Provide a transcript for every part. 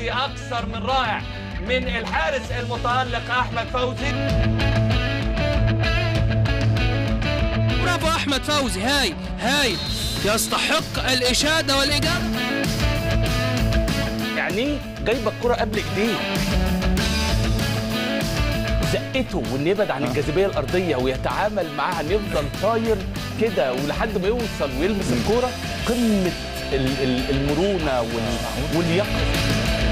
فوزي اكثر من رائع من الحارس المتالق احمد فوزي برافو احمد فوزي هاي هاي يستحق الاشاده والاجابه يعني جايبه الكرة قبل ايديه زقته وان يبعد عن الجاذبيه الارضيه ويتعامل معاها ان يفضل طاير كده ولحد ما يوصل ويلمس الكوره قمه ال- ال- المرونه وال- واليقظه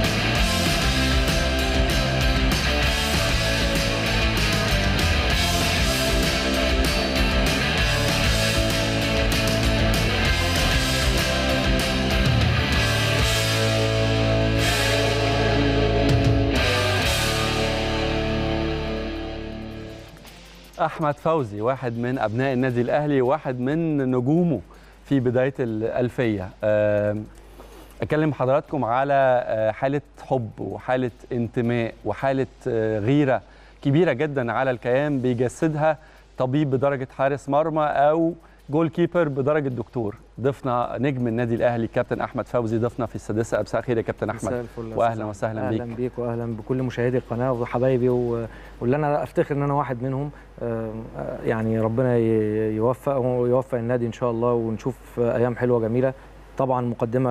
احمد فوزي واحد من ابناء النادي الاهلي واحد من نجومه في بدايه الالفيه آم، اكلم حضراتكم على آه، حاله حب وحاله انتماء وحاله آه، غيره كبيره جدا على الكيان بيجسدها طبيب بدرجه حارس مرمى او جول كيبر بدرجه دكتور ضيفنا نجم النادي الاهلي كابتن احمد فوزي ضيفنا في السادسه مساء الخير يا كابتن مساء احمد الفل يا واهلا أستاذ وسهلا أحمد. بيك اهلا بيك واهلا بكل مشاهدي القناه وحبايبي و- واللي انا افتخر ان انا واحد منهم آم، آه، يعني ربنا ي- يوفق ويوفق النادي ان شاء الله ونشوف ايام حلوه جميله طبعا مقدمه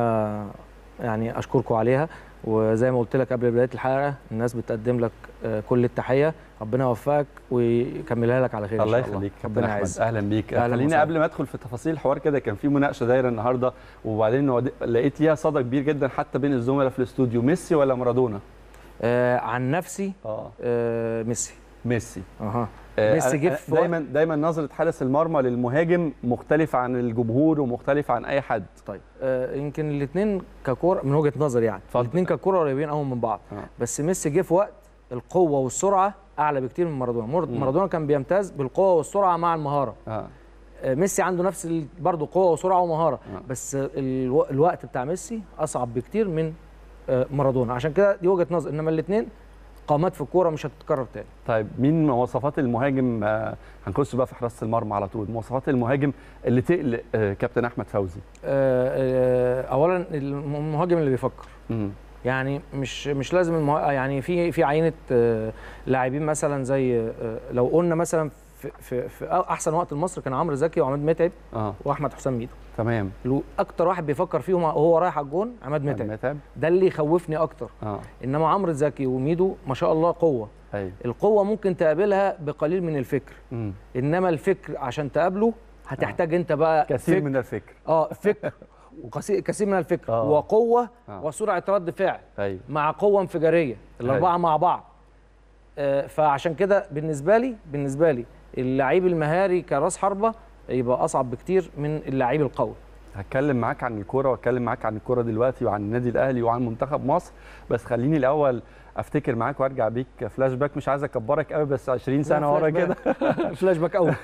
يعني اشكركم عليها وزي ما قلت لك قبل بدايه الحلقه الناس بتقدم لك آه، كل التحيه ربنا يوفقك ويكملها لك على خير الله ان شاء الله يخليك كابتن ربنا احمد يعزك اهلا بيك أهلاً خليني وسهلاً. قبل ما ادخل في تفاصيل الحوار كده كان في مناقشه دايره النهارده وبعدين ود- لقيت ليها صدى كبير جدا حتى بين الزملاء في الاستوديو ميسي ولا مارادونا آه، عن نفسي اه آه، ميسي ميسي اها آه، ميسي أنا- جه أنا في وقت- دايما دايما نظره حارس المرمى للمهاجم مختلفه عن الجمهور ومختلفه عن اي حد طيب آه يمكن الاثنين ككوره من وجهه نظري يعني اتفضل. الاثنين ككوره قريبين قوي من بعض آه. بس ميسي جه في وقت القوه والسرعه اعلى بكتير من مارادونا مر- مم. مارادونا كان بيمتاز بالقوه والسرعه مع المهاره اه آه ميسي عنده نفس ال- برضه قوه وسرعه ومهاره آه. بس الو... الوقت بتاع ميسي اصعب بكتير من آه مارادونا عشان كده دي وجهه نظر انما الاثنين قامات في الكوره مش هتتكرر تاني طيب مين مواصفات المهاجم آه هنخش بقى في حراسه المرمى على طول مواصفات المهاجم اللي تقلق آه كابتن احمد فوزي آه آه اولا المهاجم اللي بيفكر مم. يعني مش مش لازم المه... يعني في في عينه آه، لاعبين مثلا زي آه، لو قلنا مثلا في, في, في احسن وقت لمصر كان عمرو زكي وعماد متعب اه واحمد حسام ميدو تمام لو اكتر واحد بيفكر فيهم وهو رايح على الجون عماد متعب متعب ده اللي يخوفني اكتر اه انما عمرو زكي وميدو ما شاء الله قوه ايوه القوه ممكن تقابلها بقليل من الفكر مم. انما الفكر عشان تقابله هتحتاج انت بقى كثير فكر من الفكر اه فكر وكثير كثير من الفكر آه. وقوه آه. وسرعه رد فعل ايوه مع قوه انفجاريه الاربعه مع بعض آه، فعشان كده بالنسبه لي بالنسبه لي اللعيب المهاري كراس حربه يبقى اصعب بكتير من اللعيب القوي هتكلم معاك عن الكوره واتكلم معاك عن الكوره دلوقتي وعن النادي الاهلي وعن منتخب مصر بس خليني الاول افتكر معاك وارجع بيك فلاش باك مش عايز اكبرك قوي بس 20 سنه ورا كده فلاش باك قوي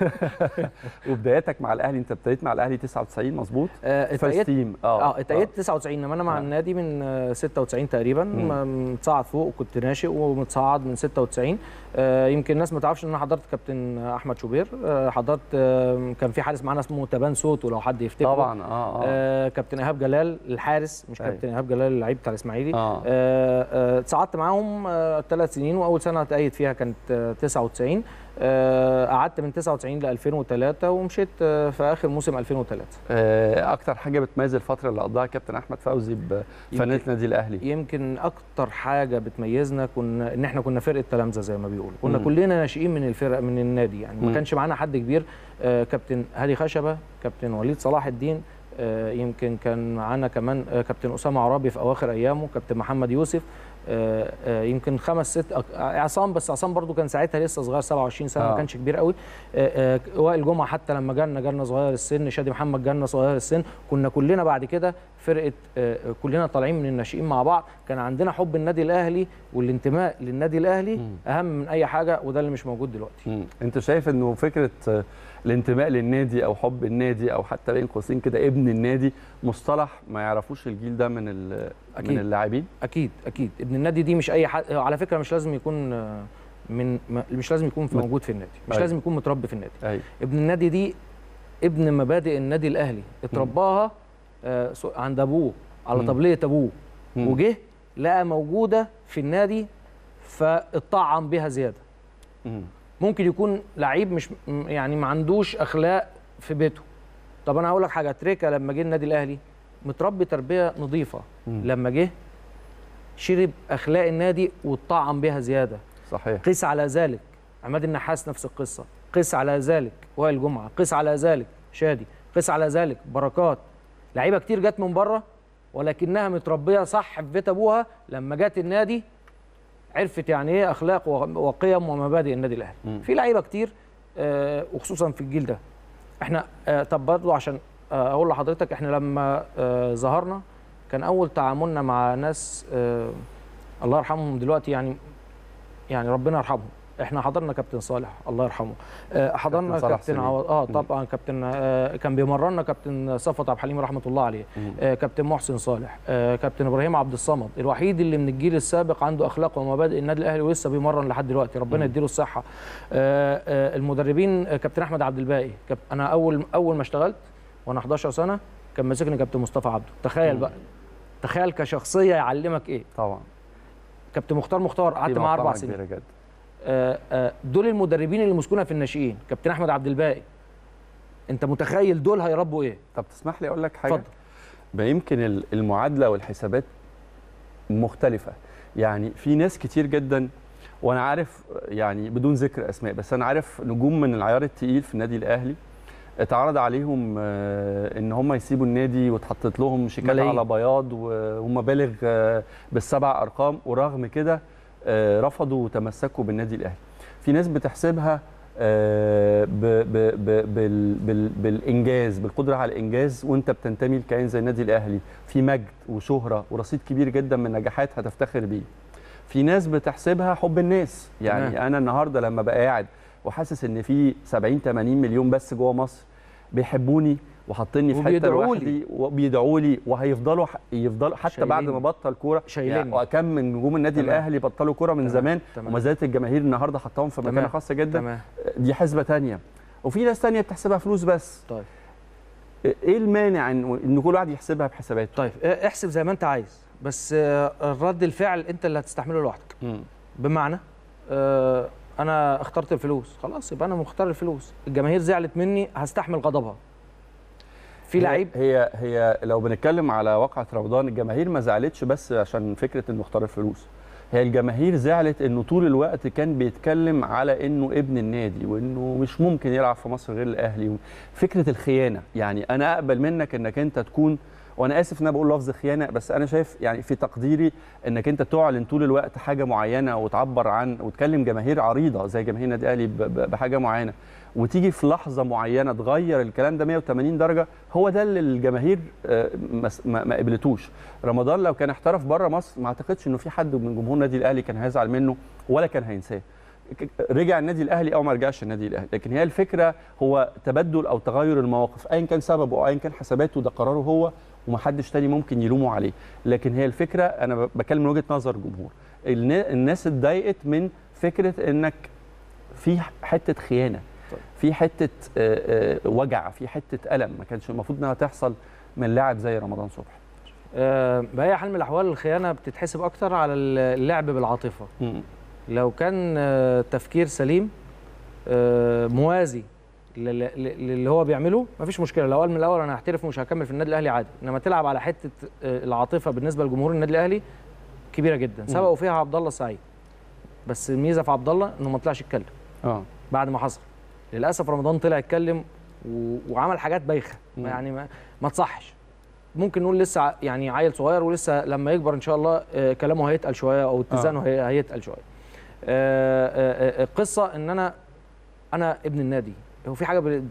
وبداياتك مع الاهلي انت ابتديت مع الاهلي 99 مظبوط آه، فيرست اتأيدت تيم اه اتأيدت 99 انما انا مع آه. النادي من آه، 96 تقريبا مم. متصعد فوق وكنت ناشئ ومتصعد من 96 آه، يمكن الناس ما تعرفش ان انا حضرت كابتن احمد شوبير آه، حضرت آه، كان في حارس معانا اسمه تبان صوته لو حد يفتكره طبعا اه اه آه كابتن ايهاب جلال الحارس مش أيوة. كابتن ايهاب جلال اللعيب بتاع الاسماعيلي آه. آه، آه، اتصعدت معاهم آه ثلاث سنين واول سنه اتأيد فيها كانت آه 99 آه، قعدت من 99 ل 2003 ومشيت آه، في اخر موسم 2003 آه، اكتر حاجه بتميز الفتره اللي قضاها كابتن احمد فوزي بفنانه يمكن- النادي الاهلي يمكن اكتر حاجه بتميزنا كنا ان احنا كنا فرقه تلامذه زي ما بيقولوا كنا مم. كلنا ناشئين من الفرق من النادي يعني مم. ما كانش معانا حد كبير آه، كابتن هادي خشبه كابتن وليد صلاح الدين آه، يمكن كان معانا كمان آه، كابتن اسامه عرابي في اواخر ايامه كابتن محمد يوسف آه، آه، يمكن خمس ست أك- عصام بس عصام برضو كان ساعتها لسه صغير 27 سنه آه. ما كانش كبير قوي آه، آه، وائل جمعه حتى لما جالنا جالنا صغير السن شادي محمد جالنا صغير السن كنا كلنا بعد كده فرقه آه، آه، كلنا طالعين من الناشئين مع بعض كان عندنا حب النادي الاهلي والانتماء للنادي الاهلي مم. اهم من اي حاجه وده اللي مش موجود دلوقتي مم. انت شايف انه فكره آه، الانتماء للنادي او حب النادي او حتى بين قوسين كده ابن النادي مصطلح ما يعرفوش الجيل ده من ال- أكيد. من اللاعبين اكيد اكيد ابن النادي دي مش اي حد على فكره مش لازم يكون آه، من ما- مش لازم يكون في مت- موجود في النادي مش أيوة. لازم يكون متربي في النادي ايوه ابن النادي دي ابن مبادئ النادي الاهلي اترباها آه، سو- عند ابوه على مم. طبليه ابوه مم. وجه لقى موجوده في النادي فاتطعم بها زياده مم. ممكن يكون لعيب مش م- يعني ما عندوش اخلاق في بيته طب انا هقول لك حاجه تريكا لما جه النادي الاهلي متربي تربيه نظيفه مم. لما جه شرب اخلاق النادي واتطعم بها زياده صحيح قيس على ذلك عماد النحاس نفس القصه قيس على ذلك وائل جمعه قيس على ذلك شادي قيس على ذلك بركات لعيبه كتير جت من بره ولكنها متربيه صح في بيت ابوها لما جت النادي عرفت يعني ايه اخلاق و- وقيم ومبادئ النادي الاهلي مم. في لعيبه كتير آه، وخصوصا في الجيل ده احنا آه، طب برضه عشان آه، اقول لحضرتك احنا لما آه، ظهرنا كان اول تعاملنا مع ناس آه، الله يرحمهم دلوقتي يعني يعني ربنا يرحمهم احنا حضرنا كابتن صالح الله يرحمه آه، حضرنا كابتن صالح كابتن سليم. عوض اه مم. طبعا كابتن آه، كان بيمرنا كابتن صفوت عبد الحليم رحمه الله عليه مم. آه، كابتن محسن صالح آه، كابتن ابراهيم عبد الصمد الوحيد اللي من الجيل السابق عنده اخلاق ومبادئ النادي الاهلي ولسه بيمرن لحد دلوقتي ربنا يديله الصحه آه، آه، المدربين آه، كابتن احمد عبد الباقي كاب- انا اول اول ما اشتغلت وانا 11 سنه كان ماسكني كابتن مصطفى عبده تخيل مم. بقى تخيل كشخصيه يعلمك ايه طبعا كابتن مختار مختار قعدت في معاه اربع مفرمة سنين كبيرة جدا آه، آه، دول المدربين اللي مسكونا في الناشئين كابتن احمد عبد الباقي انت متخيل دول هيربوا ايه طب تسمح لي اقول لك حاجه اتفضل ما يمكن ال- المعادله والحسابات مختلفه يعني في ناس كتير جدا وانا عارف يعني بدون ذكر اسماء بس انا عارف نجوم من العيار التقيل في النادي الاهلي اتعرض عليهم آه، ان هم يسيبوا النادي واتحطت لهم شيكات ملايين. على بياض و- ومبالغ آه، بالسبع ارقام ورغم كده آه، رفضوا وتمسكوا بالنادي الاهلي في ناس بتحسبها آه، ب- ب- ب- بال- بال- بالانجاز بالقدره على الانجاز وانت بتنتمي لكيان زي النادي الاهلي في مجد وشهره ورصيد كبير جدا من نجاحات هتفتخر بيه في ناس بتحسبها حب الناس يعني تمام. انا النهارده لما بقى قاعد وحاسس ان في 70 80 مليون بس جوه مصر بيحبوني وحاطيني في حته وبيدعوا لي. لوحدي وبيدعوا لي وهيفضلوا ح- يفضلوا حتى بعد ما شايليني. بطل كوره شايليني. يعني وكم من نجوم النادي تمام. الاهلي بطلوا كوره من تمام. زمان تمام. وما زالت الجماهير النهارده حطاهم في مكانه تمام. خاصه جدا تمام دي حسبه تانية وفي ناس تانية بتحسبها فلوس بس طيب ايه المانع ان ان كل واحد يحسبها بحساباته طيب اه، احسب زي ما انت عايز بس اه، رد الفعل انت اللي هتستحمله لوحدك مم. بمعنى اه، انا اخترت الفلوس خلاص يبقى انا مختار الفلوس الجماهير زعلت مني هستحمل غضبها في هي- لعيب هي هي لو بنتكلم على واقعة رمضان الجماهير ما زعلتش بس عشان فكرة انه اختار الفلوس هي الجماهير زعلت انه طول الوقت كان بيتكلم على انه ابن النادي وانه مش ممكن يلعب في مصر غير الاهلي فكرة الخيانة يعني انا اقبل منك انك انت تكون وانا اسف ان انا بقول لفظ خيانه بس انا شايف يعني في تقديري انك انت تعلن طول الوقت حاجه معينه وتعبر عن وتكلم جماهير عريضه زي جماهير النادي الاهلي ب- ب- بحاجه معينه وتيجي في لحظه معينه تغير الكلام ده 180 درجه هو ده اللي الجماهير آه، ما س- ما ما قبلتوش رمضان لو كان احترف بره مصر ما اعتقدش انه في حد من جمهور النادي الاهلي كان هيزعل منه ولا كان هينساه ك- رجع النادي الاهلي او ما رجعش النادي الاهلي لكن هي الفكره هو تبدل او تغير المواقف ايا كان سببه او ايا كان حساباته ده قراره هو ومحدش تاني ممكن يلومه عليه لكن هي الفكره انا ب- بكلم من وجهه نظر الجمهور النا- الناس اتضايقت من فكره انك في حته خيانه في حته آه، آه، وجع في حته الم ما كانش المفروض انها تحصل من لاعب زي رمضان صبحي آه، بأي حال من الأحوال الخيانة بتتحسب أكتر على اللعب بالعاطفة لو كان آه، تفكير سليم آه، موازي لل- لل- للي هو بيعمله مفيش مشكله لو قال من الاول انا هحترف ومش هكمل في النادي الاهلي عادي انما تلعب على حته آه، العاطفه بالنسبه لجمهور النادي الاهلي كبيره جدا سبقوا فيها عبد الله السعيد بس الميزه في عبد الله انه ما طلعش يتكلم اه بعد ما حصل للاسف رمضان طلع يتكلم و... وعمل حاجات بايخه مم. يعني ما, ما تصحش ممكن نقول لسه ع- يعني عيل صغير ولسه لما يكبر ان شاء الله آه، كلامه هيتقل شويه او اتزانه هي- هيتقل شويه آه، آه، آه، القصه ان انا انا ابن النادي هو في حاجه ب...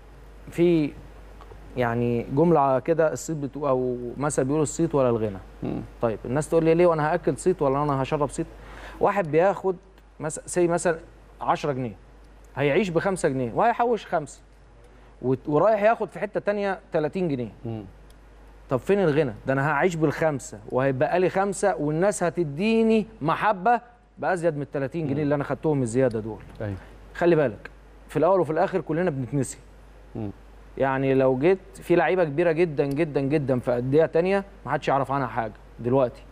في يعني جمله كده الصيت بتقول او مثل بيقول الصيت ولا الغنى مم. طيب الناس تقول لي ليه وانا هاكل صيت ولا انا هشرب صيت واحد بياخد مثلا سي مثلا 10 جنيه هيعيش ب 5 جنيه وهيحوش خمسه وت- ورايح ياخد في حته تانية 30 جنيه مم. طب فين الغنى ده انا هعيش بالخمسه وهيبقى لي خمسه والناس هتديني محبه بازيد من ال 30 جنيه اللي انا خدتهم الزياده دول ايوه خلي بالك في الاول وفي الاخر كلنا بنتنسي مم. يعني لو جيت في لعيبه كبيره جدا جدا جدا في انديه تانية ما حدش يعرف عنها حاجه دلوقتي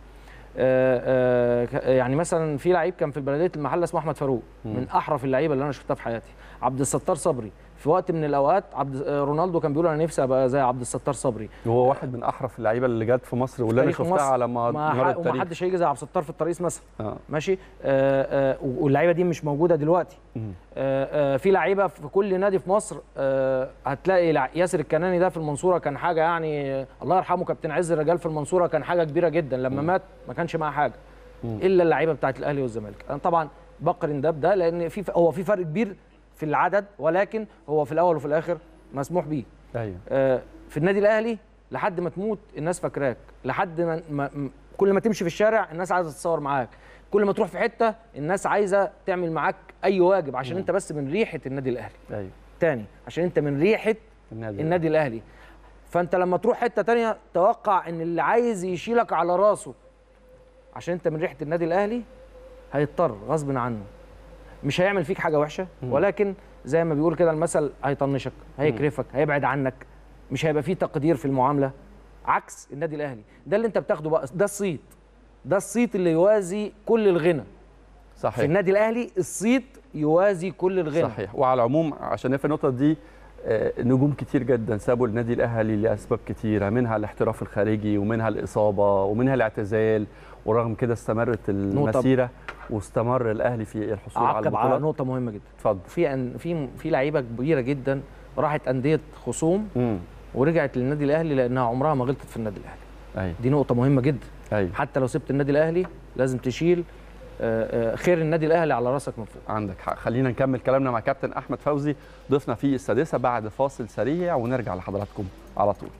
آه، آه، ك- يعني مثلا في لعيب كان في بلديه المحله اسمه احمد فاروق من احرف اللعيبه اللي انا شفتها في حياتي عبد الستار صبري في وقت من الاوقات عبد آه، رونالدو كان بيقول انا نفسي ابقى زي عبد الستار صبري وهو واحد من احرف اللعيبه اللي جت في مصر واللي انا تاريخ شفتها مصر. على ما- ما مر ح- وما التاريخ حدش هيجي زي عبد الستار في الترقيص مثلا آه. ماشي آه آه واللعيبه دي مش موجوده دلوقتي مم. آه آه في لعيبه في كل نادي في مصر آه هتلاقي لع- ياسر الكناني ده في المنصوره كان حاجه يعني آه، الله يرحمه كابتن عز الرجال في المنصوره كان حاجه كبيره جدا لما مات ما كانش معاه حاجه الا اللعيبه بتاعت الاهلي والزمالك انا طبعا بقرن ده بده لان في هو في فرق كبير في العدد ولكن هو في الاول وفي الاخر مسموح بيه ايوه آه، في النادي الاهلي لحد ما تموت الناس فاكراك لحد ما, ما م- كل ما تمشي في الشارع الناس عايزه تتصور معاك كل ما تروح في حته الناس عايزه تعمل معاك اي واجب عشان انت بس من ريحه النادي الاهلي ايوه تاني عشان انت من ريحه النادي, النادي الاهلي فانت لما تروح حته تانية توقع ان اللي عايز يشيلك على راسه عشان انت من ريحه النادي الاهلي هيضطر غصب عنه مش هيعمل فيك حاجه وحشه ولكن زي ما بيقول كده المثل هيطنشك هيكرفك هيبعد عنك مش هيبقى فيه تقدير في المعامله عكس النادي الاهلي ده اللي انت بتاخده بقى ده الصيت ده الصيت اللي يوازي كل الغنى في صحيح النادي الاهلي الصيت يوازي كل الغنى صحيح وعلى العموم عشان في النقطه دي آه، نجوم كتير جدا سابوا النادي الاهلي لاسباب كتيره منها الاحتراف الخارجي ومنها الاصابه ومنها الاعتزال ورغم كده استمرت المسيره واستمر الاهلي في الحصول على اعقب على البطولات نقطه مهمه جدا اتفضل في أن في في لعيبه كبيره جدا راحت انديه خصوم امم ورجعت للنادي الاهلي لانها عمرها ما غلطت في النادي الاهلي ايوه دي نقطه مهمه جدا ايوه حتى لو سبت النادي الاهلي لازم تشيل آه، آه، خير النادي الاهلي على راسك من فوق عندك حق خلينا نكمل كلامنا مع كابتن احمد فوزي ضيفنا في السادسه بعد فاصل سريع ونرجع لحضراتكم على طول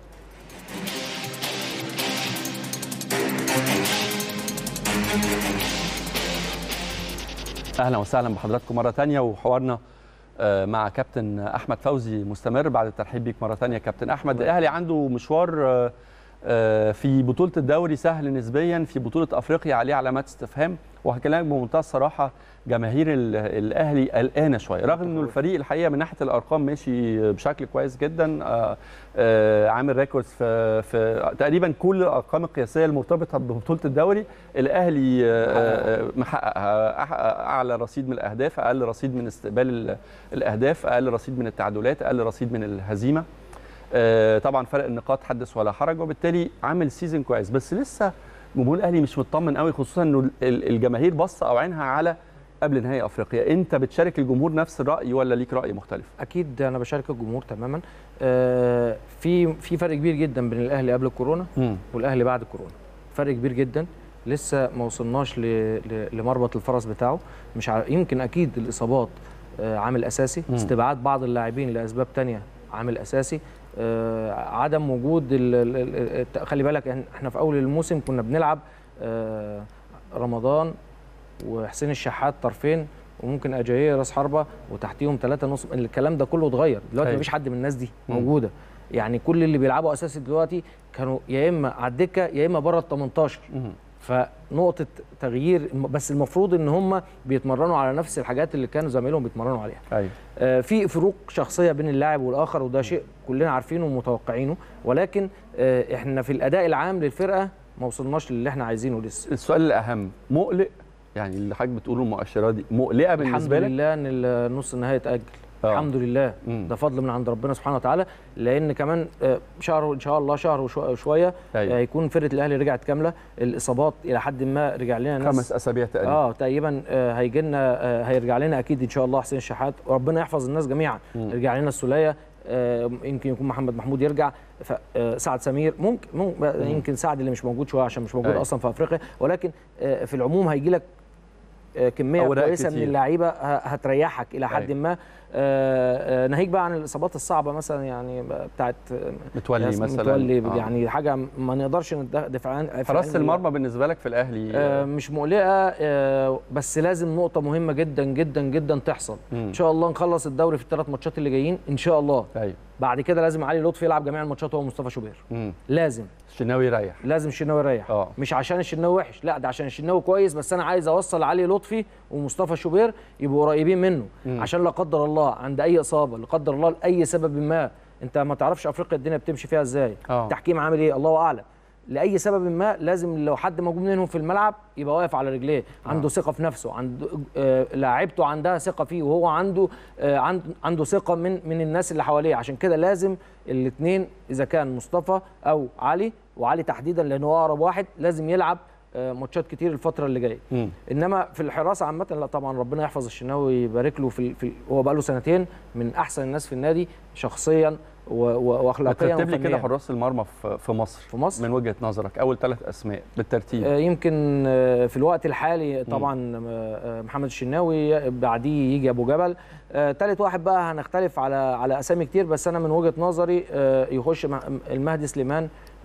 اهلا وسهلا بحضراتكم مره تانية وحوارنا آه، مع كابتن احمد فوزي مستمر بعد الترحيب بيك مره تانية كابتن احمد الاهلي عنده مشوار آه، آه، في بطوله الدوري سهل نسبيا في بطوله افريقيا عليه علامات استفهام وهكلمك بمنتهى الصراحه جماهير ال- الاهلي قلقانه شويه رغم انه الفريق الحقيقه من ناحيه الارقام ماشي بشكل كويس جدا آه، آه، عامل ريكوردز في في تقريبا كل الارقام القياسيه المرتبطه ببطوله الدوري الاهلي آه، آه، محققها أح- اعلى رصيد من الاهداف اقل رصيد من استقبال ال- الاهداف اقل رصيد من التعادلات اقل رصيد من الهزيمه آه، طبعا فرق النقاط حدث ولا حرج وبالتالي عامل سيزون كويس بس لسه جمهور الاهلي مش مطمن قوي خصوصا انه ال- الجماهير باصه او عينها على قبل نهائي افريقيا انت بتشارك الجمهور نفس الراي ولا ليك راي مختلف اكيد انا بشارك الجمهور تماما آه، في في فرق كبير جدا بين الاهلي قبل الكورونا والاهلي بعد الكورونا فرق كبير جدا لسه ما وصلناش ل- ل- لمربط الفرس بتاعه مش ع... يمكن اكيد الاصابات آه، عامل اساسي مم. استبعاد بعض اللاعبين لاسباب تانية عامل اساسي آه، عدم وجود ال... ال- ال- الت- خلي بالك إحنا- احنا في اول الموسم كنا بنلعب آه، رمضان وحسين الشحات طرفين وممكن اجاييه راس حربه وتحتيهم ثلاثه نص الكلام ده كله اتغير دلوقتي أيوة. مفيش حد من الناس دي مم. موجوده يعني كل اللي بيلعبوا اساسي دلوقتي كانوا يا اما على الدكه يا اما بره ال 18 مم. فنقطه تغيير بس المفروض ان هم بيتمرنوا على نفس الحاجات اللي كانوا زمايلهم بيتمرنوا عليها ايوه آه، في فروق شخصيه بين اللاعب والاخر وده شيء كلنا عارفينه ومتوقعينه ولكن آه، احنا في الاداء العام للفرقه ما وصلناش للي احنا عايزينه لسه السؤال الاهم مقلق يعني اللي حضرتك بتقوله المؤشرات دي مقلقه الحمد بالنسبه لك لله ان النص النهائي اتاجل آه. الحمد لله مم. ده فضل من عند ربنا سبحانه وتعالى لان كمان آه، شهر ان شاء الله شهر وشو- وشويه أيوة. آه، هيكون فرقه الاهلي رجعت كامله الاصابات الى حد ما رجع لنا ناس خمس اسابيع تقريبا اه تقريبا آه، هيجي لنا آه، هيرجع لنا اكيد ان شاء الله حسين الشحات وربنا يحفظ الناس جميعا مم. يرجع لنا السوليه آه، يمكن يكون محمد محمود يرجع ف- آه، سعد سمير ممكن, ممكن يمكن سعد اللي مش موجود شويه عشان مش موجود أيوة. اصلا في افريقيا ولكن آه، في العموم هيجي لك آه، كميه أوراق كويسه من كتير. اللعيبه ه- هتريحك الى حد أيوة. ما آه، آه، ناهيك بقى عن الاصابات الصعبه مثلا يعني بتاعت آه، متولي ياسمين مثلا متولي آه. يعني حاجه ما نقدرش ندافع عن حراسه المرمى بالنسبه لك في الاهلي آه، مش مقلقه آه، بس لازم نقطه مهمه جدا جدا جدا تحصل مم. ان شاء الله نخلص الدوري في الثلاث ماتشات اللي جايين ان شاء الله ايوه بعد كده لازم علي لطفي يلعب جميع الماتشات هو مصطفى شوبير مم. لازم الشناوي يريح لازم الشناوي يريح اه مش عشان الشناوي وحش لا ده عشان الشناوي كويس بس انا عايز اوصل علي لطفي ومصطفى شوبير يبقوا قريبين منه مم. عشان لا قدر الله عند اي اصابه لا قدر الله لاي سبب ما انت ما تعرفش افريقيا الدنيا بتمشي فيها ازاي اه التحكيم عامل ايه الله اعلم لاي سبب ما لازم لو حد موجود منهم في الملعب يبقى واقف على رجليه عنده ثقه في نفسه عنده آه لاعيبته عندها ثقه فيه وهو عنده آه عنده عنده ثقه من من الناس اللي حواليه عشان كده لازم الاثنين اذا كان مصطفى او علي وعلي تحديدا لانه هو اقرب واحد لازم يلعب آه، ماتشات كتير الفتره اللي جايه مم. انما في الحراسه عامه لا طبعا ربنا يحفظ الشناوي ويبارك له في, في هو بقى له سنتين من احسن الناس في النادي شخصيا و- و- واخلاقيا ترتب لي كده وفنيا حراس المرمى في في مصر في مصر من وجهه نظرك اول ثلاث اسماء بالترتيب آه، يمكن آه، في الوقت الحالي طبعا آه، محمد الشناوي بعديه يجي ابو جبل آه، تالت واحد بقى هنختلف على على اسامي كتير بس انا من وجهه نظري آه، يخش مع- المهدي سليمان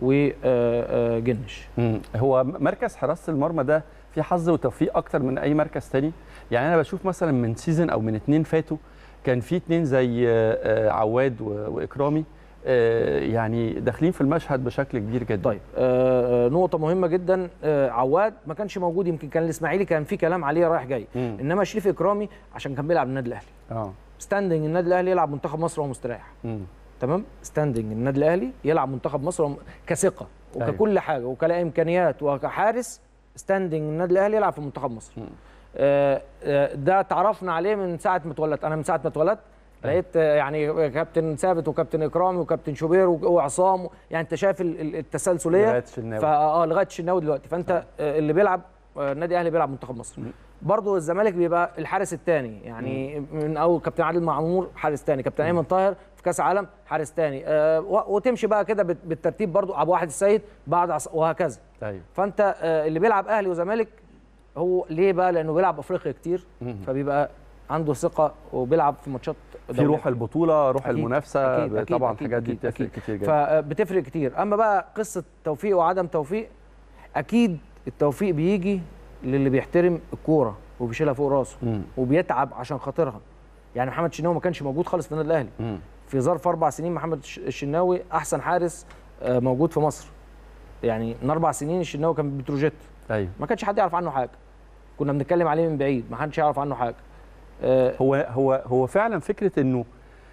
وجنش مم. هو مركز حراسه المرمى ده في حظ وتوفيق اكتر من اي مركز تاني يعني انا بشوف مثلا من سيزون او من اتنين فاتوا كان في اتنين زي آه، آه، عواد و- واكرامي آه، يعني داخلين في المشهد بشكل كبير جدا طيب آه، آه، نقطة مهمة جدا آه، عواد ما كانش موجود يمكن كان الاسماعيلي كان في كلام عليه رايح جاي مم. انما شريف اكرامي عشان كان بيلعب النادي الاهلي اه ستاندنج النادي الاهلي يلعب منتخب مصر وهو مستريح مم. تمام ستاندنج النادي الاهلي يلعب منتخب مصر وهو- كثقة أيوة. وككل حاجة وكامكانيات وكحارس ستاندنج النادي الاهلي يلعب في منتخب مصر مم. آه، آه، ده تعرفنا عليه من ساعة ما اتولدت انا من ساعة ما اتولدت لقيت آه، يعني كابتن ثابت وكابتن اكرامي وكابتن شوبير و- وعصام يعني انت شايف ال- ال- التسلسليه لغاية الشناوي. فا اه لغايه الشناوي دلوقتي فانت آه، اللي بيلعب آه، النادي الاهلي بيلعب منتخب مصر برضه الزمالك بيبقى الحارس الثاني يعني من اول كابتن عادل معمور حارس ثاني كابتن ايمن طاهر في كاس عالم حارس ثاني آه و- وتمشي بقى كده بت- بالترتيب برضه ابو واحد السيد بعد عص- وهكذا ايوه فانت آه، اللي بيلعب اهلي وزمالك هو ليه بقى لانه بيلعب افريقيا كتير مم. فبيبقى عنده ثقه وبيلعب في ماتشات في دولية. روح البطوله روح أكيد، المنافسه أكيد، أكيد، طبعا أكيد، الحاجات دي أكيد، بتفرق أكيد. كتير جدا فبتفرق كتير اما بقى قصه توفيق وعدم توفيق اكيد التوفيق بيجي للي بيحترم الكوره وبيشيلها فوق راسه مم. وبيتعب عشان خاطرها يعني محمد الشناوي ما كانش موجود خالص في النادي الاهلي مم. في ظرف اربع سنين محمد الش- الشناوي احسن حارس آه، موجود في مصر يعني من اربع سنين الشناوي كان بتروجيت ايوه ما كانش حد يعرف عنه حاجه كنا بنتكلم عليه من بعيد ما حدش يعرف عنه حاجه آه، هو هو هو فعلا فكره انه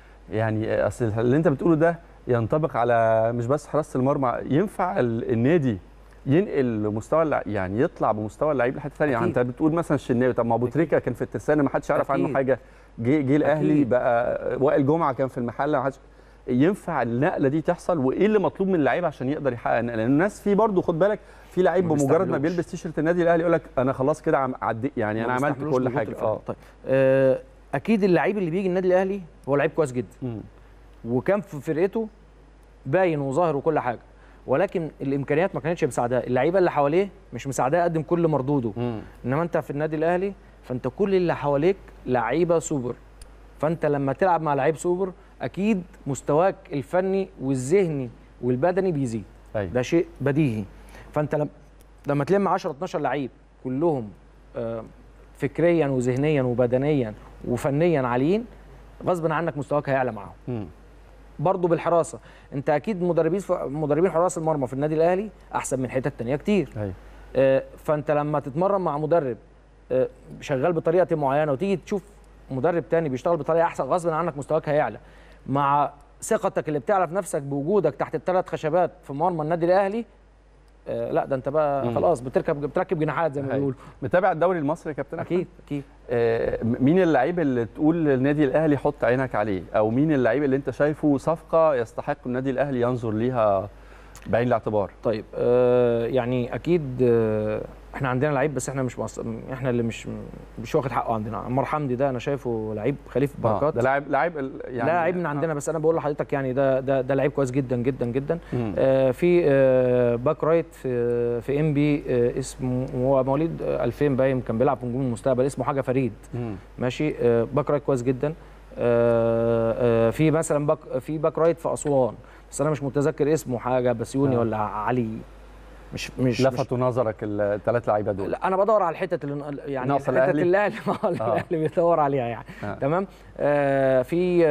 يعني اصل اللي انت بتقوله ده ينطبق على مش بس حراسه المرمى ينفع ال- النادي ينقل مستوى اللع... يعني يطلع بمستوى اللعيب لحته ثانيه يعني أكيد. انت بتقول مثلا الشناوي طب ما ابو تريكه كان في الترسانه ما حدش يعرف عنه أكيد. حاجه جه جه الاهلي أكيد. بقى وائل جمعه كان في المحله ما حدش ينفع النقله دي تحصل وايه اللي مطلوب من اللعيب عشان يقدر يحقق النقله لان الناس في برضه خد بالك في لعيب ما بمجرد ما بيستحملوش. بيلبس تيشيرت النادي الاهلي يقول لك انا خلاص كده عم- عدي يعني ما انا عملت بيستحملوش كل ضغوط حاجه الفرق. اه طيب آه، اكيد اللعيب اللي بيجي النادي الاهلي هو لعيب كويس جدا مم. وكان في فرقته باين وظاهر وكل حاجه ولكن الامكانيات ما كانتش مساعداه اللعيبه اللي حواليه مش مساعداه يقدم كل مردوده مم. انما انت في النادي الاهلي فانت كل اللي حواليك لعيبه سوبر فانت لما تلعب مع لعيب سوبر اكيد مستواك الفني والذهني والبدني بيزيد ايوه ده شيء بديهي فانت لما لما تلم 10 12 لعيب كلهم آه، فكريا وذهنيا وبدنيا وفنيا عاليين غصب عنك مستواك هيعلى معاهم مم. برضه بالحراسه انت اكيد مدربين مدربين حراس المرمى في النادي الاهلي احسن من حتت تانية كتير ايوه آه، فانت لما تتمرن مع مدرب آه، شغال بطريقه معينه وتيجي تشوف مدرب تاني بيشتغل بطريقه احسن غصب عنك مستواك هيعلى مع ثقتك اللي بتعرف نفسك بوجودك تحت الثلاث خشبات في مرمى النادي الاهلي آه، لا ده انت بقى مم. خلاص بتركب بتركب جناحات زي ما أيوة. بيقولوا متابع الدوري المصري يا كابتن أحمد؟ اكيد اكيد آه، مين اللعيب اللي تقول للنادي الاهلي حط عينك عليه او مين اللعيب اللي انت شايفه صفقه يستحق النادي الاهلي ينظر ليها بعين الاعتبار طيب آه يعني اكيد آه احنا عندنا لعيب بس احنا مش مص... احنا اللي مش مش واخد حقه عندنا عمار حمدي ده انا شايفه لعيب خليفه آه، بركات ده لاعب لاعب ال- يعني يعني لا لعيب من عندنا بس انا بقول لحضرتك يعني ده ده ده لعيب كويس جدا جدا جدا مم. آه في آه باك رايت في في ام بي آه اسمه هو مواليد آه، 2000 باين كان بيلعب في نجوم المستقبل اسمه حاجه فريد مم. ماشي آه باك رايت كويس جدا آه آه في مثلا باك في باك رايت في اسوان بس انا مش متذكر اسمه حاجه بسيوني آه. ولا علي مش مش مش لفتوا نظرك الثلاث لعيبه دول لا انا بدور على الحتت اللي يعني ناقصة الحتت الأهلي؟ اللي الاهلي آه، اللي آه. الاهلي بيدور عليها يعني آه. تمام آه في آه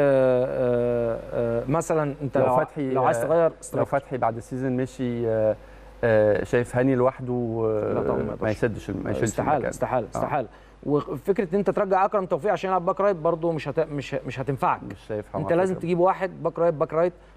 آه آه مثلا انت لو لو, فتحي- لو عايز تغير لو سترايكر فتحي بعد السيزون مشي آه، آه، شايف هاني لوحده آه، لا طبعاً ما ما يقدرش. يسدش ما يشيلش استحاله المكان. استحاله آه. استحاله وفكره ان انت ترجع اكرم توفيق عشان يلعب باك رايت برضه مش هت... مش مش هتنفعك مش شايف انت حمار لازم فكرة. تجيب واحد باك رايت باك رايت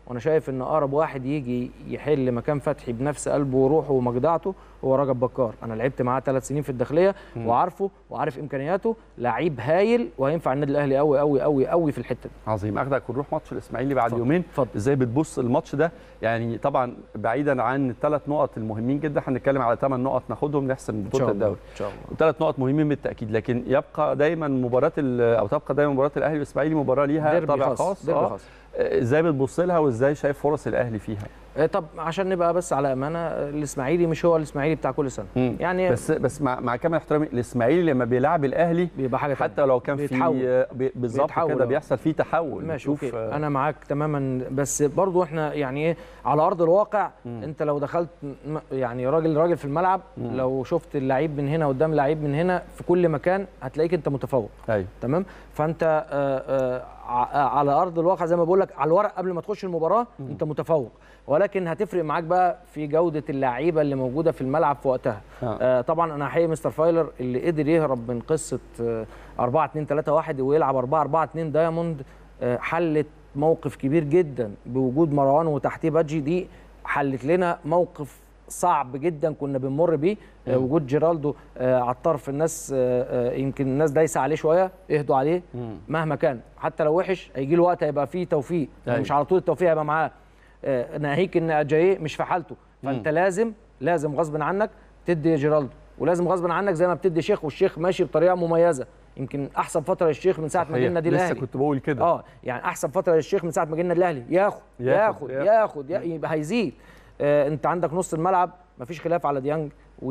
وانا شايف ان اقرب واحد يجي يحل مكان فتحي بنفس قلبه وروحه ومجدعته هو رجب بكار انا لعبت معاه ثلاث سنين في الداخليه وعارفه وعارف امكانياته لعيب هايل وهينفع النادي الاهلي قوي قوي قوي قوي في الحته دي عظيم اخدك ونروح ماتش الاسماعيلي بعد اتفضل. يومين اتفضل. ازاي بتبص الماتش ده يعني طبعا بعيدا عن الثلاث نقط المهمين جدا هنتكلم على ثمان نقط ناخدهم نحسم ان بطوله شاء الله الدوري ان شاء الله ثلاث نقط مهمين بالتاكيد لكن يبقى دايما مباراه ال- او تبقى دايما مباراه الاهلي والاسماعيلي مباراه ليها ديربي طابع خاص ديربي آه. خاص آه، ازاي بتبص لها وازاي شايف فرص الاهلي فيها آه، طب عشان نبقى بس على امانه آه، الاسماعيلي مش هو الاسماعيلي بتاع كل سنه مم. يعني بس بس مع, مع كامل احترامي الاسماعيلي لما بيلعب الاهلي بيبقى حاجه حتى تانية. لو كان في بيتحول. آه، بي- بالظبط بيتحول، كده آه. بيحصل فيه تحول ماشي بتشوف، اوكي آه، انا معاك تماما بس برضو احنا يعني ايه على ارض الواقع مم. انت لو دخلت م- يعني راجل راجل في الملعب مم. لو شفت اللعيب من هنا قدام لعيب من هنا في كل مكان هتلاقيك انت متفوق ايوه تمام فانت آه، آه، ع- على ارض الواقع زي ما بقول لك على الورق قبل ما تخش المباراه انت متفوق ولكن هتفرق معاك بقى في جوده اللعيبه اللي موجوده في الملعب في وقتها آه. آه طبعا انا احيي مستر فايلر اللي قدر يهرب من قصه آه 4 2 3 1 ويلعب 4 4 2 دايموند آه حلت موقف كبير جدا بوجود مروان وتحتيه بادجي دي حلت لنا موقف صعب جدا كنا بنمر بيه آه وجود جيرالدو آه على الطرف الناس آه آه يمكن الناس دايسه عليه شويه اهدوا عليه مم. مهما كان حتى لو وحش هيجي له وقت هيبقى فيه توفيق أيوة. مش على طول التوفيق هيبقى معاه آه، ناهيك ان اجاييه مش في حالته فانت لازم لازم غصب عنك تدي جيرالدو ولازم غصب عنك زي ما بتدي شيخ والشيخ ماشي بطريقه مميزه يمكن احسن فتره للشيخ من ساعه ما جه صحيح. النادي لسه الاهلي كنت بقول كده اه يعني احسن فتره للشيخ من ساعه ما جه النادي الاهلي ياخد ياخد، ياخد ياخد. ياخد, ياخد يبقى هيزيد آه انت عندك نص الملعب مفيش خلاف على ديانج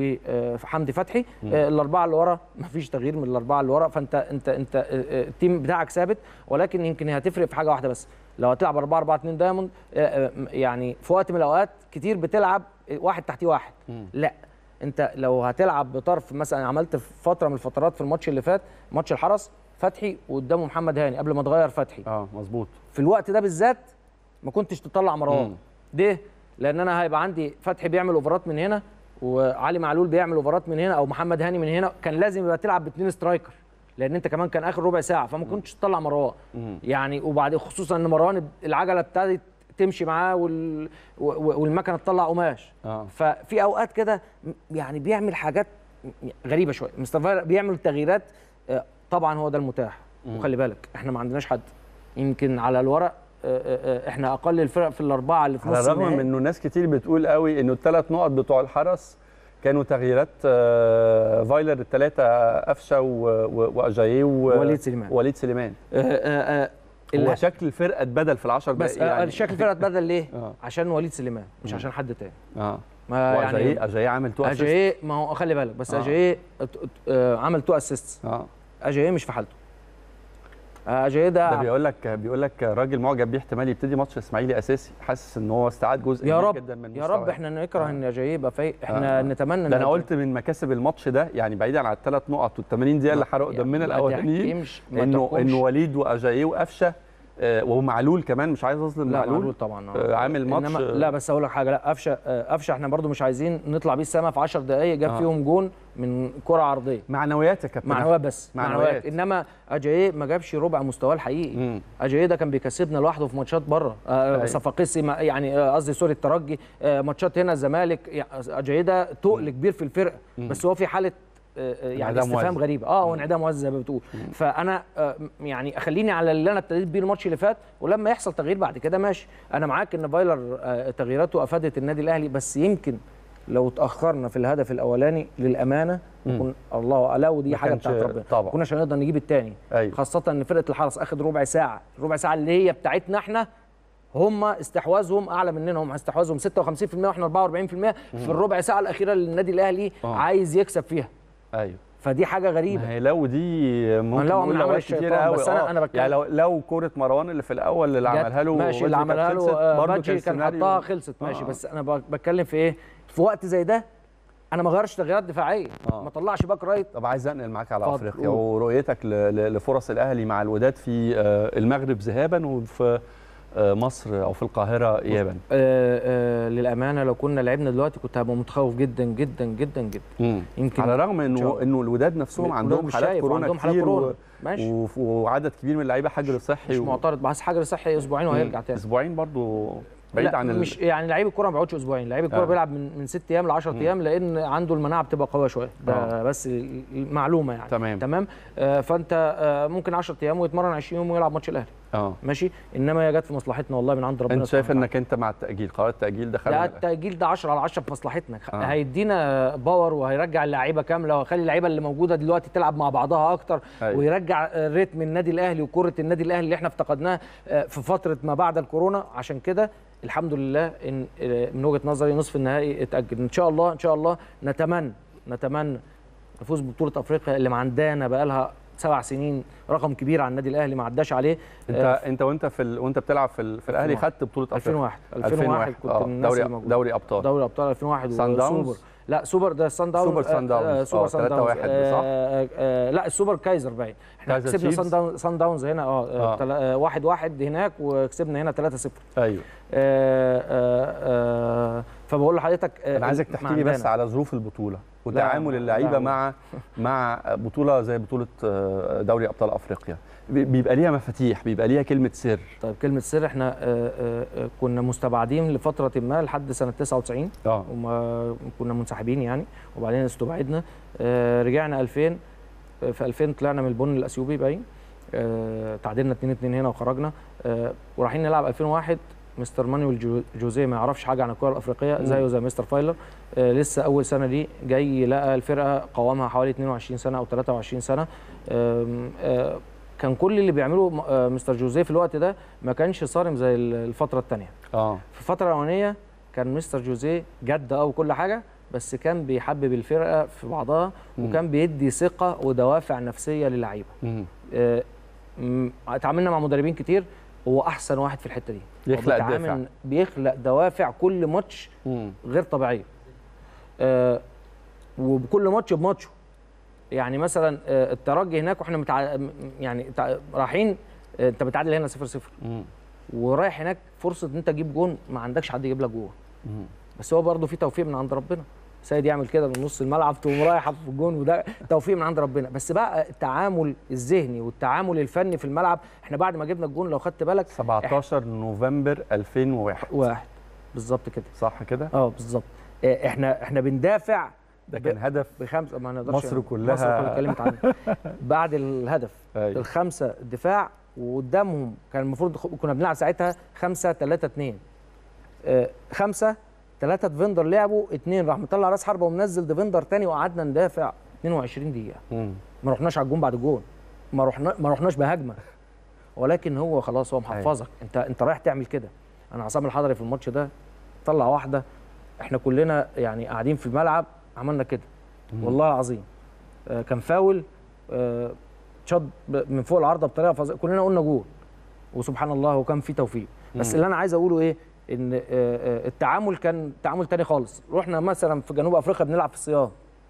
وحمدي فتحي آه الاربعه اللي ورا مفيش تغيير من الاربعه اللي ورا فانت انت انت آه، آه، التيم بتاعك ثابت ولكن يمكن هتفرق في حاجه واحده بس لو هتلعب 4 4 2 دايموند آه، آه، يعني في وقت من الاوقات كتير بتلعب واحد تحتيه واحد لا انت لو هتلعب بطرف مثلا عملت في فتره من الفترات في الماتش اللي فات ماتش الحرس فتحي وقدامه محمد هاني قبل ما تغير فتحي اه مظبوط في الوقت ده بالذات ما كنتش تطلع مم. مروان ليه؟ لان انا هيبقى عندي فتحي بيعمل اوفرات من هنا وعلي معلول بيعمل اوفرات من هنا او محمد هاني من هنا كان لازم يبقى تلعب باثنين سترايكر لان انت كمان كان اخر ربع ساعه فما كنتش تطلع مروان مم. يعني وبعد خصوصا ان مروان العجله ابتدت تمشي معاه وال... و- والمكنه تطلع قماش اه ففي اوقات كده م- يعني بيعمل حاجات م- غريبه شويه مستر فايلر بيعمل تغييرات آه، طبعا هو ده المتاح وخلي بالك احنا ما عندناش حد يمكن على الورق آه، آه، آه، احنا اقل الفرق في الاربعه اللي في على نص الرغم من النهائي. انه ناس كتير بتقول قوي انه الثلاث نقط بتوع الحرس كانوا تغييرات آه، فايلر الثلاثه قفشه و- و- واجاييه و- ووليد سليمان. وليد سليمان آه، آه، آه، هو ال- شكل الفرقه اتبدل في العشر بس دقائق آه، يعني شكل الفرقه اتبدل ليه؟ آه. عشان وليد سليمان مش عشان حد تاني اه ما واجاييه يعني اجاييه عامل تو اسيست اجاييه ما هو خلي بالك بس آه. اجاييه ات- ات- آه، عمل تو اسيست اه اجاييه مش في حالته آه، اجاييه ده ده بيقول لك بيقول لك راجل معجب بيه احتمال يبتدي ماتش الاسماعيلي اساسي حاسس ان هو استعاد جزء يا كبير رب جدا من يا رب مستواه. احنا نكره آه. ان اجاييه يبقى فايق احنا آه. نتمنى ده إن انا قلت من مكاسب الماتش ده يعني بعيدا عن الثلاث نقط وال 80 دقيقه اللي حرقوا يعني دمنا ما الاولانيين تحكمش- ما انه تحكمش. انه وليد واجاييه وقفشه آه، ومعلول كمان مش عايز اظلم لا معلول, معلول طبعا آه، عامل ماتش إنما آه، لا بس اقول لك حاجه لا قفشه آه، قفشه احنا برضو مش عايزين نطلع بيه السما في 10 دقائق جاب آه. فيهم جون من كره عرضيه معنويات يا كابتن معنويات بس معنويات. معنويات انما اجاييه ما جابش ربع مستواه الحقيقي مم. اجاييه ده كان بيكسبنا لوحده في ماتشات بره آه أيوة. صفاقسي ما- يعني آه، قصدي سوري الترجي آه ماتشات هنا الزمالك يعني اجاييه ده تقل كبير في الفرقه بس هو في حاله آه، آه، يعني انعدام استفهام وزن. غريبه اه وانعدام وزن زي ما بتقول فانا آه، يعني اخليني على اللي انا ابتديت بيه الماتش اللي فات ولما يحصل تغيير بعد كده ماشي انا معاك ان فايلر آه، تغييراته افادت النادي الاهلي بس يمكن لو تاخرنا في الهدف الاولاني للامانه نكون الله اعلم ودي ما حاجه كانش- بتاعت ربنا طبعا. ما كناش هنقدر نجيب الثاني أيوة. خاصه ان فرقه الحرس اخد ربع ساعه ربع ساعه اللي هي بتاعتنا احنا هم استحواذهم اعلى مننا هم استحواذهم 56% واحنا 44% في الربع ساعه الاخيره اللي النادي الاهلي آه. عايز يكسب فيها ايوه فدي حاجه غريبه ما هي لو دي ممكن لو نقول من عمل أوقات الشيطان، كتيرة أوي، بس أنا- آه. أنا بتكلم- يعني لو لو كوره مروان اللي في الاول اللي جت- عملها له ماشي اللي وجدي كانت عملها له خلصت، آه، برضه بادجي كان السيناريو- حطها خلصت ماشي آه. بس انا ب- بتكلم في ايه في وقت زي ده انا ما غيرش تغييرات دفاعيه آه. ما طلعش باك رايت طب عايز انقل معاك على اتفضل، افريقيا قول. ورؤيتك ل- ل- لفرص الاهلي مع الوداد في آه، المغرب ذهابا وفي آه، مصر او في القاهره ايابا آه آه للامانه لو كنا لعبنا دلوقتي كنت هبقى متخوف جدا جدا جدا جدا مم. يمكن على الرغم إن شاء انه الله. انه الوداد نفسهم كلهم عندهم مش حالات شايف، كورونا وعندهم حالات كتير كورونا. و... ماشي وف- وعدد كبير من اللعيبه حجر صحي مش و- معترض بس حجر صحي اسبوعين وهيرجع تاني اسبوعين برضو بعيد لا عن ال- مش يعني لعيب الكوره ما بيقعدش اسبوعين لعيب الكوره آه. بيلعب من من ست ايام ل 10 ايام لان عنده المناعه بتبقى قويه شويه ده آه. بس المعلومه يعني تمام. تمام آه فانت آه ممكن 10 ايام ويتمرن 20 يوم ويلعب ماتش الاهلي اه ماشي انما هي جت في مصلحتنا والله من عند ربنا انت شايف سبحانه انك انت مع التاجيل قرار التاجيل ده لا خلل التأجيل ده 10 على 10 في مصلحتنا آه. آه. هيدينا باور وهيرجع اللعيبه كامله وهيخلي اللعيبه اللي موجوده دلوقتي تلعب مع بعضها اكتر أيوة. ويرجع آه، ريتم النادي الاهلي وكره النادي الاهلي اللي احنا افتقدناها آه، في فتره ما بعد الكورونا عشان كده الحمد لله ان آه، من وجهه نظري نصف النهائي اتاجل ان شاء الله ان شاء الله نتمنى نتمنى نفوز ببطوله افريقيا اللي معندانا بقى لها سبع سنين رقم كبير على النادي الاهلي ما عداش عليه انت آه، انت وانت في ال... وانت بتلعب في, ال... في الاهلي 2001. خدت بطوله افريقيا 2001 2001 كنت آه. من الناس دوري اللي موجودة. دوري ابطال دوري ابطال 2001 سان داونز؟ وسوبر لا سوبر ده سان داونز سوبر سان داونز. آه، آه، سوبر سان 3-1 داونز صح؟ آه، آه، لا السوبر كايزر باين احنا كايزر كسبنا تشيفز؟ سان داونز سان داونز هنا اه, آه. آه. تلا- آه واحد واحد هناك وكسبنا هنا 3 0 ايوه آه آه آه فبقول لحضرتك آه انا عايزك تحكي لي بس على ظروف البطوله وتعامل لا، اللعيبه لا. مع مع بطوله زي بطوله آه، دوري ابطال افريقيا بي- بيبقى ليها مفاتيح بيبقى ليها كلمه سر طيب كلمه سر احنا آه آه آه، كنا مستبعدين لفتره ما لحد سنه 99 اه وما كنا منسحبين يعني وبعدين استبعدنا آه رجعنا 2000 آه، في 2000 طلعنا من البن الاثيوبي باين آه تعادلنا 2 2 هنا وخرجنا آه ورايحين نلعب 2001 مستر مانويل جو جوزيه ما يعرفش حاجه عن الكره الافريقيه مم. زيه زي مستر فايلر آه لسه اول سنه دي جاي لقى الفرقه قوامها حوالي 22 سنه او 23 سنه آم، آه كان كل اللي بيعمله م- آه مستر جوزيه في الوقت ده ما كانش صارم زي الفتره الثانيه اه في الفترة الأولانية كان مستر جوزيه جد أو كل حاجة بس كان بيحبب الفرقة في بعضها مم. وكان بيدي ثقة ودوافع نفسية للعيبة مم. آه، م- اتعاملنا مع مدربين كتير هو أحسن واحد في الحتة دي هو يخلق بيتعامل- دافع. بيخلق دوافع كل ماتش مم. غير طبيعية آه، وبكل ماتش بماتشه يعني مثلا آه، الترجي هناك واحنا متع... م- يعني تع- رايحين آه، انت بتعادل هنا 0 0 مم. ورايح هناك فرصه ان انت تجيب جون ما عندكش حد يجيب لك جون مم. بس هو برضه في توفيق من عند ربنا سيد يعمل كده من نص الملعب تقوم رايح في الجون وده توفيق من عند ربنا بس بقى التعامل الذهني والتعامل الفني في الملعب احنا بعد ما جبنا الجون لو خدت بالك 17 نوفمبر 2001 واحد بالظبط كده صح كده اه بالظبط آه، احنا احنا بندافع ده كان هدف بخمسه ما نقدرش مصر كلها- مصر كلها اتكلمت عنه بعد الهدف أيوة. الخمسه دفاع وقدامهم كان المفروض خ- كنا بنلعب ساعتها 5 3 2 آه، خمسه ثلاثه ديفندر لعبوا اثنين راح مطلع راس حربه ومنزل ديفندر تاني وقعدنا ندافع 22 دقيقه مم. ما رحناش على الجون بعد الجون ما رحنا ما رحناش بهجمه ولكن هو خلاص هو محفظك انت انت رايح تعمل كده انا عصام الحضري في الماتش ده طلع واحده احنا كلنا يعني قاعدين في الملعب عملنا كده والله العظيم آه كان فاول آه شاط ب- من فوق العارضه بطريقه فظيعه كلنا قلنا جول وسبحان الله وكان في توفيق بس مم. اللي انا عايز اقوله ايه ان آه آه التعامل كان تعامل تاني خالص رحنا مثلا في جنوب افريقيا بنلعب في الصيام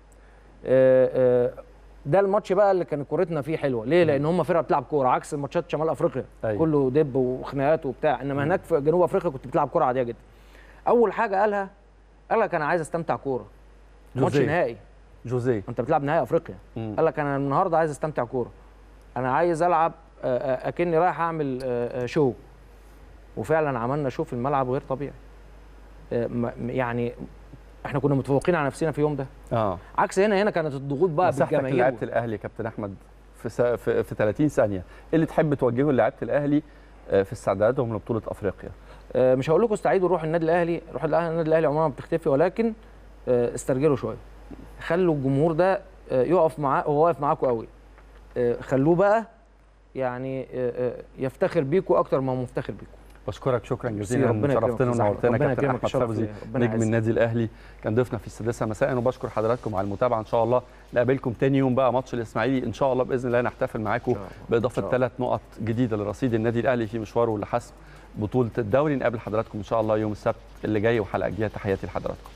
آه، آه، ده الماتش بقى اللي كان كورتنا فيه حلوه ليه لان هم فرقه بتلعب كوره عكس ماتشات شمال افريقيا أيوة. كله دب وخناقات وبتاع انما هناك في جنوب افريقيا كنت بتلعب كوره عاديه جدا اول حاجه قالها قال لك انا عايز استمتع كوره ماتش جوزيه. نهائي جوزيه انت بتلعب نهائي افريقيا مم. قال لك انا النهارده عايز استمتع كوره انا عايز العب آه، آه، اكني رايح اعمل آه، آه، شو وفعلا عملنا شو في الملعب غير طبيعي آه، م- يعني احنا كنا متفوقين على نفسنا في اليوم ده اه عكس هنا هنا كانت الضغوط بقى نصيحتك بالجماهير لعيبه الاهلي يا كابتن احمد في س... في, في 30 ثانيه ايه اللي تحب توجهه لعيبه الاهلي آه، في استعداداتهم لبطوله افريقيا آه، مش هقول لكم استعيدوا روح النادي الاهلي روح الأهلي- النادي الاهلي عمرها ما بتختفي ولكن آه، استرجلوا شويه خلوا الجمهور ده آه، يقف معاه هو واقف معاكم قوي آه، خلوه بقى يعني آه، آه، يفتخر بيكم اكتر ما هو مفتخر بيكم بشكرك شكرا جزيلا ربنا يكرمك شرفتنا يا صاحبي. ونورتنا ربنا كابتن يكرمك، احمد شرف فوزي ليا. ربنا نجم يعزك. النادي الاهلي كان ضيفنا في السادسه مساء وبشكر حضراتكم على المتابعه ان شاء الله نقابلكم تاني يوم بقى ماتش الاسماعيلي ان شاء الله باذن الله نحتفل معاكم إن شاء الله. باضافه إن شاء ثلاث نقط جديده لرصيد النادي الاهلي في مشواره لحسم بطوله الدوري نقابل حضراتكم ان شاء الله يوم السبت اللي جاي وحلقه جديده تحياتي لحضراتكم